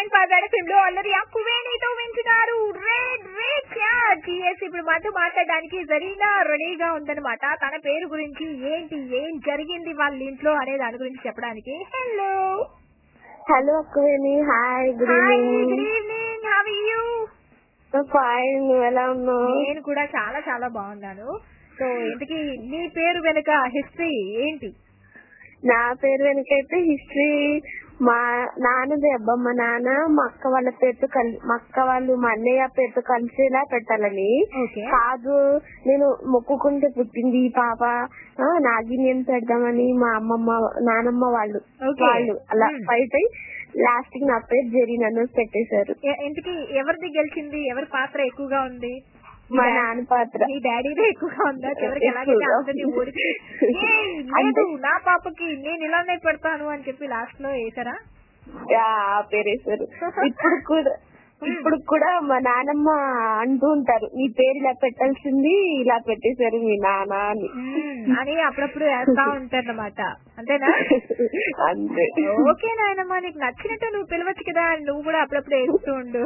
Point five FM లో అల్లరి అక్కువేణితో వింటున్నారు రెడ్ రెడ్ జిఎస్ ఇప్పుడు మాతో మాట్లాడడానికి జరీనా రెడీగా ఉందన్నమాట తన పేరు గురించి ఏంటి ఏం జరిగింది వాళ్ళ ఇంట్లో అనే దాని గురించి చెప్పడానికి హలో హలో అక్కవేణి hi good hi evening good evening how you fine నువ్వు ఎలా ఉన్నావు నేను కూడా చాలా చాలా బాగున్నాను సో ఇంతకీ నీ పేరు వెనుక హిస్టరీ ఏంటి నా పేరు వెనకైతే హిస్టరీ మా నాన్నది అబ్బా మా నాన్న మా అక్క వాళ్ళ పేరుతో కలి మా అక్క వాళ్ళు మా అన్నయ్య పేరుతో కలిసేలా పెట్టాలని ఓకే కాదు నేను మొక్కుకుంటే పుట్టింది ఈ పాప ఆ, నాగిని అని పెడదామని మా అమ్మమ్మ నానమ్మ వాళ్ళు Okay. వాళ్ళు అలా Hmm. ఫైట్ అయి లాస్ట్ కి నా పేరు జెరీ నన్ను పెట్టేశారు ఇంతకీ ఎవరిది గెలిచింది ఎవరి పాత్ర ఎక్కువగా ఉంది మా నాన్న పాత్ర నీ డాడీదే ఎక్కువగా ఉందా చివరికి ఎలాగైతే ఎక్కువగా. అందరినీ ఓడిచి "ఏయ్, లేదు అంటే- నా పాపకి నేను ఇలానే పెడతాను అని చెప్పి లాస్ట్ లో వేసారా ఆ పేరేశారు ఇప్పుడు కూడా ఇప్పుడు కూడా మా నానమ్మ అంటూ ఉంటారు నీ పేరు ఇలా పెట్టాల్సింది ఇలా పెట్టేశారు మీ నాన్న అని అని అప్పుడప్పుడు వేస్తా ఉంటారన్నమాట అంతేనా అంతే ఓకే నాయనమ్మా నీకు నచ్చినట్టు నువ్వు పిలవచ్చు కదా నువ్వు కూడా అప్పుడప్పుడు వేస్తూ ఉండు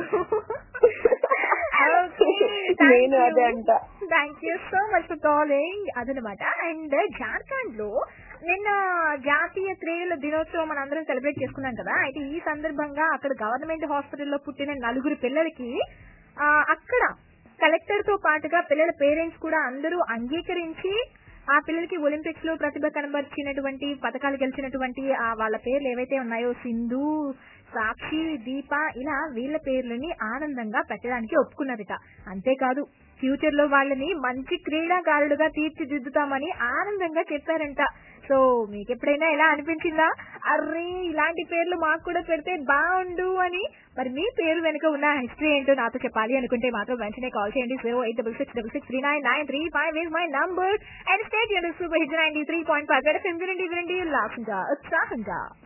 నేను అదే అంట thank you so much for calling అదనమాట అండ్ జార్ఖండ్ లో నిన్న జాతీయ క్రీడల దినోత్సవం మనం అందరం సెలబ్రేట్ చేసుకున్నాం కదా అయితే ఈ సందర్భంగా అక్కడ గవర్నమెంట్ హాస్పిటల్లో పుట్టిన నలుగురు పిల్లలకి ఆ, అక్కడ కలెక్టర్ తో పాటుగా పిల్లల పేరెంట్స్ కూడా అందరూ అంగీకరించి ఆ పిల్లలకి ఒలింపిక్స్ లో ప్రతిభ కనబర్చినటువంటి పథకాలు గెలిచినటువంటి ఆ వాళ్ళ పేర్లు ఏవైతే ఉన్నాయో సింధు సాక్షి దీప ఇలా వీళ్ళ పేర్లని ఆనందంగా పెట్టడానికి ఒప్పుకున్నారట అంతేకాదు ఫ్యూచర్ లో వాళ్ళని మంచి క్రీడాకారులుగా తీర్చిదిద్దుతామని ఆనందంగా చెప్పారంట సో మీకు ఎప్పుడైనా ఎలా అనిపించిందా అర్రే ఇలాంటి పేర్లు మాకు కూడా పెడితే బాగుండు అని మరి మీ పేరు వెనుక ఉన్న హిస్టరీ ఏంటో నాతో చెప్పాలి అనుకుంటే మాత్రం వెంటనే కాల్ చేయండి zero eight double six double six three nine nine three five is my number and state unit super hit ninety three point five వినండి వినండి ఉల్లాసంగా ఉత్సాహంగా